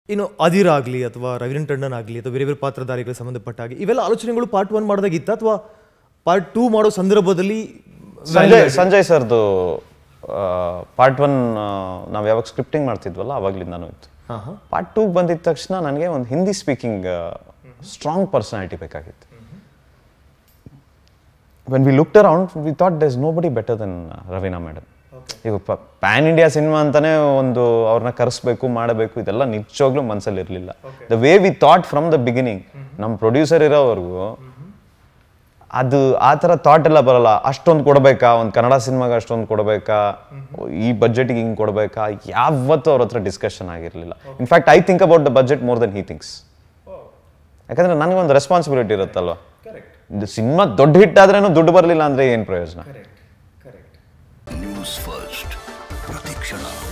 ಇನ್ನು ಅದಿರ್ ಆಗಲಿ ಅಥವಾ ರವೀಂದ್ರ ಟಂಡನ್ ಆಗಲಿ ಅಥವಾ ಬೇರೆ ಬೇರೆ ಪಾತ್ರಧಾರಿಗಳಿಗೆ ಸಂಬಂಧಪಟ್ಟ ಹಾಗೆ ಇವೆಲ್ಲ ಆಲೋಚನೆಗಳು ಪಾರ್ಟ್ ಒನ್ ಮಾಡಿದಾಗ ಇತ್ತ ಅಥವಾ ಪಾರ್ಟ್ ಟೂ ಮಾಡೋ ಸಂದರ್ಭದಲ್ಲಿ ಸಂಜಯ್ ಸಂಜಯ್ ಸರ್ದು ಪಾರ್ಟ್ ಒನ್ ನಾವು ಯಾವಾಗ ಸ್ಕ್ರಿಪ್ಟಿಂಗ್ ಮಾಡ್ತಿದ್ವಲ್ಲ ಅವಾಗ್ಲಿಂದಾನು ಇತ್ತು ಹಾಂ ಹಾಂ ಪಾರ್ಟ್ ಟೂಗೆ ಬಂದಿದ ತಕ್ಷಣ ನನಗೆ ಒಂದು ಹಿಂದಿ ಸ್ಪೀಕಿಂಗ್ ಸ್ಟ್ರಾಂಗ್ ಪರ್ಸನಾಲಿಟಿ ಬೇಕಾಗಿತ್ತು when we looked around we thought thus nobody better then Raveena madam ಈಗ ಪ್ಯಾನ್ ಇಂಡಿಯಾ ಸಿನಿಮಾ ಅಂತಾನೆ ಒಂದು ಅವ್ರನ್ನ ಕರೆಸ್ಬೇಕು ಮಾಡಬೇಕು ಇದೆಲ್ಲ ನಿಜವಾಗ್ಲೂ ಮನಸ್ಸಲ್ಲಿ ಇರಲಿಲ್ಲ the way we thought from the beginning ನಮ್ಮ ಪ್ರೊಡ್ಯೂಸರ್ ಇರೋವರೆಗೂ ಅದು ಆ ಥರ ಥಾಟ್ ಎಲ್ಲ ಬರಲ್ಲ ಅಷ್ಟೊಂದು ಕೊಡಬೇಕಾ ಒಂದು ಕನ್ನಡ ಸಿನಿಮಾಗೆ ಅಷ್ಟೊಂದು ಕೊಡಬೇಕಾ ಈ ಬಜೆಟ್ಗೆ ಹಿಂಗೆ ಕೊಡಬೇಕಾ ಯಾವತ್ತೂ ಅವ್ರ ಹತ್ರ ಡಿಸ್ಕಷನ್ ಆಗಿರಲಿಲ್ಲ in fact I think about the budget more then he thinks ಯಾಕಂದ್ರೆ ನನಗೊಂದು ರೆಸ್ಪಾನ್ಸಿಬಿಲಿಟಿ ಇರುತ್ತಲ್ವ ಇದು ಸಿನಿಮಾ ದೊಡ್ಡ ಹಿಟ್ ಆದ್ರೇನು ದುಡ್ಡು ಬರಲಿಲ್ಲ ಅಂದ್ರೆ ಏನು ಪ್ರಯೋಜನ ನ್ಯೂಸ್ ಫಸ್ಟ್ ಪ್ರತಿಕ್ಷಣ